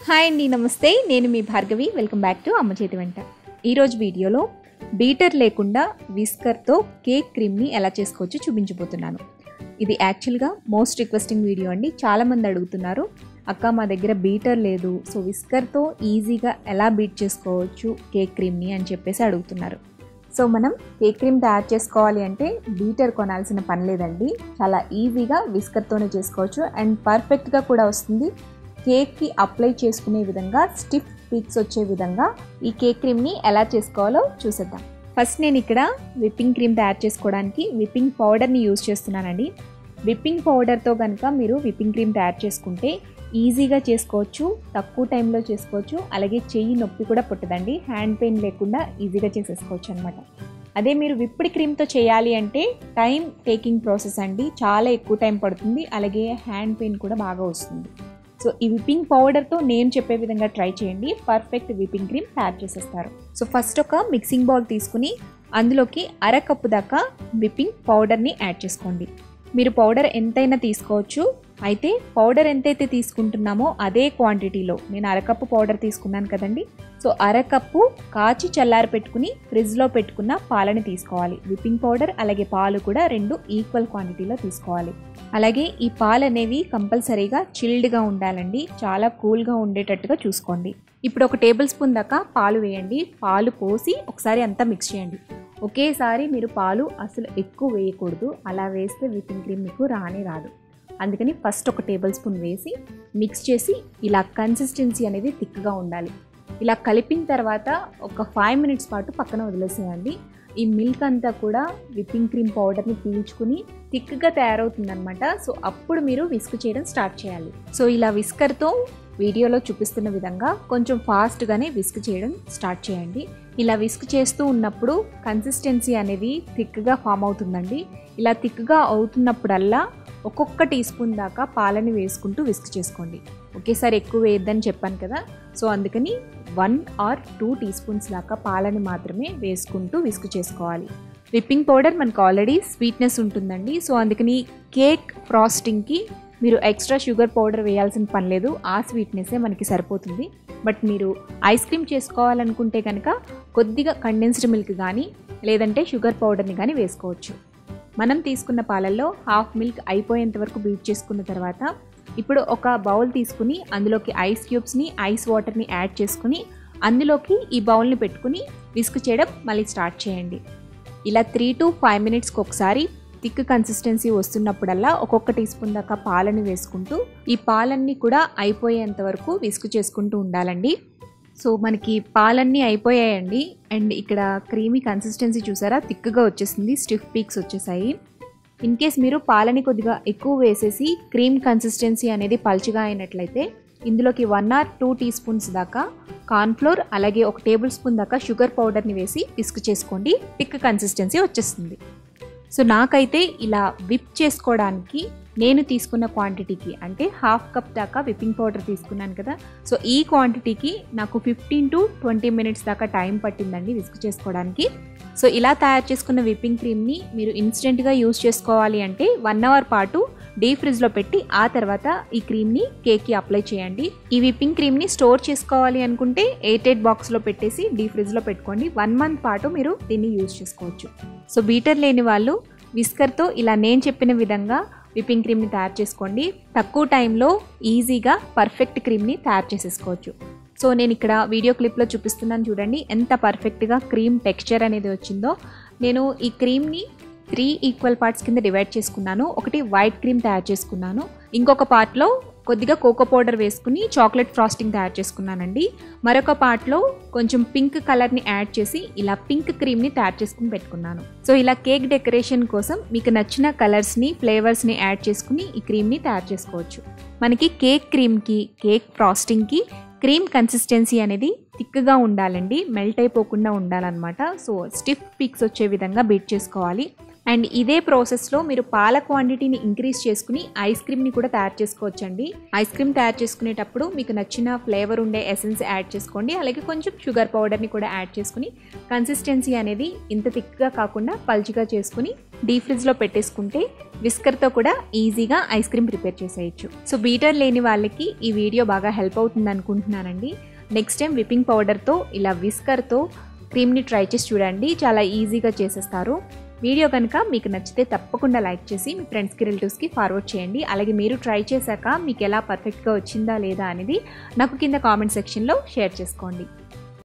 hi అండి నమస్తే నేను మీ భార్గవి వెల్కమ్ బ్యాక్ టు అమ్మ చేతి వెంట ఈరోజు వీడియోలో బీటర్ లేకుండా విస్కర్తో కేక్ క్రీమ్ని ఎలా చేసుకోవచ్చో చూపించబోతున్నాను ఇది యాక్చువల్గా మోస్ట్ రిక్వెస్టింగ్ వీడియో అండి చాలామంది అడుగుతున్నారు అక్క మా దగ్గర బీటర్ లేదు సో విస్కర్తో ఈజీగా ఎలా బీట్ చేసుకోవచ్చు కేక్ క్రీమ్ని అని చెప్పేసి అడుగుతున్నారు సో మనం కేక్ క్రీమ్ తయారు చేసుకోవాలి అంటే బీటర్ కొనాల్సిన పని లేదండి చాలా ఈజీగా విస్కర్తోనే చేసుకోవచ్చు అండ్ పర్ఫెక్ట్గా కూడా వస్తుంది కేక్కి అప్లై చేసుకునే విధంగా స్టిఫ్ పీక్స్ వచ్చే విధంగా ఈ కేక్ క్రీమ్ని ఎలా చేసుకోవాలో చూసేద్దాం ఫస్ట్ నేను ఇక్కడ విప్పింగ్ క్రీమ్ తయారు చేసుకోవడానికి విప్పింగ్ పౌడర్ని యూజ్ చేస్తున్నానండి విప్పింగ్ పౌడర్తో కనుక మీరు విప్పింగ్ క్రీమ్ తయారు చేసుకుంటే ఈజీగా చేసుకోవచ్చు తక్కువ టైంలో చేసుకోవచ్చు అలాగే చెయ్యి నొప్పి కూడా పుట్టదండి హ్యాండ్ పెయిన్ లేకుండా ఈజీగా చేసేసుకోవచ్చు అనమాట అదే మీరు విప్పిడి క్రీమ్తో చేయాలి అంటే టైం టేకింగ్ ప్రాసెస్ అండి చాలా ఎక్కువ టైం పడుతుంది అలాగే హ్యాండ్ పెయిన్ కూడా బాగా వస్తుంది సో ఈ విప్పింగ్ పౌడర్తో నేను చెప్పే విధంగా ట్రై చేయండి పర్ఫెక్ట్ విప్పింగ్ క్రీమ్ తయారు చేసేస్తారు సో ఫస్ట్ ఒక మిక్సింగ్ బౌల్ తీసుకుని అందులోకి అర కప్పు దాకా విప్పింగ్ పౌడర్ని యాడ్ చేసుకోండి మీరు పౌడర్ ఎంతైనా తీసుకోవచ్చు అయితే పౌడర్ ఎంతైతే తీసుకుంటున్నామో అదే క్వాంటిటీలో నేను అరకప్పు పౌడర్ తీసుకున్నాను కదండి సో అరకప్పు కాచి చల్లారి పెట్టుకుని ఫ్రిడ్జ్లో పెట్టుకున్న పాలని తీసుకోవాలి విప్పింగ్ పౌడర్ అలాగే పాలు కూడా రెండు ఈక్వల్ క్వాంటిటీలో తీసుకోవాలి అలాగే ఈ పాలు అనేవి కంపల్సరీగా చిల్డ్గా ఉండాలండి చాలా కూల్గా ఉండేటట్టుగా చూసుకోండి ఇప్పుడు ఒక టేబుల్ స్పూన్ దాకా పాలు వేయండి పాలు పోసి ఒకసారి అంతా మిక్స్ చేయండి ఒకేసారి మీరు పాలు అసలు ఎక్కువ వేయకూడదు అలా వేస్తే విప్పింగ్ క్రీమ్ మీకు రానే రాదు అందుకని ఫస్ట్ ఒక టేబుల్ స్పూన్ వేసి మిక్స్ చేసి ఇలా కన్సిస్టెన్సీ అనేది థిక్గా ఉండాలి ఇలా కలిపిన తర్వాత ఒక ఫైవ్ మినిట్స్ పాటు పక్కన వదిలేసేయండి ఈ మిల్క్ అంతా కూడా విప్పింగ్ క్రీమ్ పౌడర్ని పీల్చుకుని థిక్గా తయారవుతుందనమాట సో అప్పుడు మీరు విస్క్ చేయడం స్టార్ట్ చేయాలి సో ఇలా విస్కర్తో వీడియోలో చూపిస్తున్న విధంగా కొంచెం ఫాస్ట్గానే విస్క్ చేయడం స్టార్ట్ చేయండి ఇలా విస్క్ చేస్తూ ఉన్నప్పుడు కన్సిస్టెన్సీ అనేది థిక్గా ఫామ్ అవుతుందండి ఇలా థిక్గా అవుతున్నప్పుడల్లా ఒక్కొక్క టీ స్పూన్ దాకా పాలని వేసుకుంటూ విస్క్ చేసుకోండి ఒకేసారి ఎక్కువ వేయద్దని చెప్పాను కదా సో అందుకని one or two teaspoons దాకా పాలని మాత్రమే వేసుకుంటూ విస్క్ చేసుకోవాలి విప్పింగ్ పౌడర్ మనకు ఆల్రెడీ స్వీట్నెస్ ఉంటుందండి సో అందుకని కేక్ ఫ్రాస్టింగ్కి మీరు ఎక్స్ట్రా షుగర్ పౌడర్ వేయాల్సిన పని లేదు ఆ స్వీట్నెస్సే మనకి సరిపోతుంది బట్ మీరు ఐస్ క్రీమ్ చేసుకోవాలనుకుంటే కనుక కొద్దిగా కండెన్స్డ్ మిల్క్ కానీ లేదంటే షుగర్ పౌడర్ని కానీ వేసుకోవచ్చు మనం తీసుకున్న పాలల్లో హాఫ్ మిల్క్ అయిపోయేంత వరకు బీట్ చేసుకున్న తర్వాత ఇప్పుడు ఒక బౌల్ తీసుకుని అందులోకి ఐస్ క్యూబ్స్ని ఐస్ వాటర్ని యాడ్ చేసుకుని అందులోకి ఈ బౌల్ని పెట్టుకుని విస్క్ చేయడం మళ్ళీ స్టార్ట్ చేయండి ఇలా త్రీ టు ఫైవ్ మినిట్స్కి ఒకసారి థిక్ కన్సిస్టెన్సీ వస్తున్నప్పుడల్లా ఒక్కొక్క టీ స్పూన్ దాకా పాలని వేసుకుంటూ ఈ పాలన్నీ కూడా అయిపోయేంత వరకు విస్క్ చేసుకుంటూ ఉండాలండి సో మనకి పాలన్నీ అయిపోయాయండి అండ్ ఇక్కడ క్రీమీ కన్సిస్టెన్సీ చూసారా థిక్గా వచ్చేసింది స్టిఫ్ పీక్స్ వచ్చేసాయి ఇన్ కేస్ మీరు పాలని కొద్దిగా ఎక్కువ వేసేసి క్రీమ్ కన్సిస్టెన్సీ అనేది పల్చగా అయినట్లయితే ఇందులోకి one or two teaspoons దాకా కార్న్ఫ్లోర్ అలాగే ఒక టేబుల్ స్పూన్ దాకా షుగర్ పౌడర్ని వేసి విస్క్ చేసుకోండి థిక్ కన్సిస్టెన్సీ వచ్చేస్తుంది సో నాకైతే ఇలా విప్ చేసుకోవడానికి నేను తీసుకున్న క్వాంటిటీకి అంటే హాఫ్ కప్ దాకా విప్పింగ్ పౌడర్ తీసుకున్నాను కదా సో ఈ క్వాంటిటీకి నాకు ఫిఫ్టీన్ టు ట్వంటీ మినిట్స్ దాకా టైం పట్టిందండి విస్క్ చేసుకోవడానికి సో ఇలా తయారు చేసుకున్న విప్పింగ్ క్రీమ్ని మీరు ఇన్స్టెంట్గా యూస్ చేసుకోవాలి అంటే వన్ అవర్ పాటు డీప్ ఫ్రిడ్జ్లో పెట్టి ఆ తర్వాత ఈ క్రీమ్ని కేక్కి అప్లై చేయండి ఈ విప్పింగ్ క్రీమ్ని స్టోర్ చేసుకోవాలి అనుకుంటే ఎయిట్ ఎయిట్ బాక్స్లో పెట్టేసి డీప్ ఫ్రిడ్జ్లో పెట్టుకోండి వన్ మంత్ పాటు మీరు దీన్ని యూజ్ చేసుకోవచ్చు సో బీటర్ లేని వాళ్ళు విస్కర్తో ఇలా నేను చెప్పిన విధంగా విప్పింగ్ క్రీమ్ని తయారు చేసుకోండి తక్కువ టైంలో ఈజీగా పర్ఫెక్ట్ క్రీమ్ని తయారు చేసేసుకోవచ్చు సో నేను ఇక్కడ వీడియో క్లిప్లో చూపిస్తున్నాను చూడండి ఎంత పర్ఫెక్ట్గా క్రీమ్ టెక్స్చర్ అనేది వచ్చిందో నేను ఈ క్రీమ్ని త్రీ ఈక్వల్ పార్ట్స్ కింద డివైడ్ చేసుకున్నాను ఒకటి వైట్ క్రీమ్ తయారు చేసుకున్నాను ఇంకొక పార్ట్లో కొద్దిగా కోకో పౌడర్ వేసుకుని చాక్లెట్ ఫ్రాస్టింగ్ తయారు చేసుకున్నానండి మరొక పార్ట్లో కొంచెం పింక్ కలర్ని యాడ్ చేసి ఇలా పింక్ క్రీమ్ని తయారు చేసుకుని పెట్టుకున్నాను సో ఇలా కేక్ డెకరేషన్ కోసం మీకు నచ్చిన కలర్స్ని ఫ్లేవర్స్ని యాడ్ చేసుకుని ఈ క్రీమ్ని తయారు చేసుకోవచ్చు మనకి కేక్ క్రీమ్కి కేక్ ఫ్రాస్టింగ్కి క్రీమ్ కన్సిస్టెన్సీ అనేది థిక్గా ఉండాలండి మెల్ట్ అయిపోకుండా ఉండాలన్నమాట సో స్టిఫ్ పీక్స్ వచ్చే విధంగా బీట్ చేసుకోవాలి అండ్ ఇదే ప్రాసెస్లో మీరు పాల క్వాంటిటీని ఇంక్రీజ్ చేసుకుని ఐస్ క్రీమ్ని కూడా తయారు చేసుకోవచ్చండి ఐస్ క్రీమ్ తయారు చేసుకునేటప్పుడు మీకు నచ్చిన ఫ్లేవర్ ఉండే ఎసెన్స్ యాడ్ చేసుకోండి అలాగే కొంచెం షుగర్ పౌడర్ని కూడా యాడ్ చేసుకుని కన్సిస్టెన్సీ అనేది ఇంత థిక్గా కాకుండా పల్చిగా చేసుకుని డీప్ ఫ్రిడ్జ్లో పెట్టేసుకుంటే విస్కర్తో కూడా ఈజీగా ఐస్ క్రీమ్ ప్రిపేర్ చేసేయచ్చు సో బీటర్ లేని వాళ్ళకి ఈ వీడియో బాగా హెల్ప్ అవుతుంది అనుకుంటున్నానండి నెక్స్ట్ టైం విప్పింగ్ పౌడర్తో ఇలా విస్కర్తో క్రీమ్ని ట్రై చేసి చూడండి చాలా ఈజీగా చేసేస్తారు వీడియో కనుక మీకు నచ్చితే తప్పకుండా లైక్ చేసి మీ ఫ్రెండ్స్కి రిలేటివ్స్కి ఫార్వర్డ్ చేయండి అలాగే మీరు ట్రై చేశాక మీకు ఎలా పర్ఫెక్ట్గా వచ్చిందా లేదా అనేది నాకు కింద కామెంట్ సెక్షన్లో షేర్ చేసుకోండి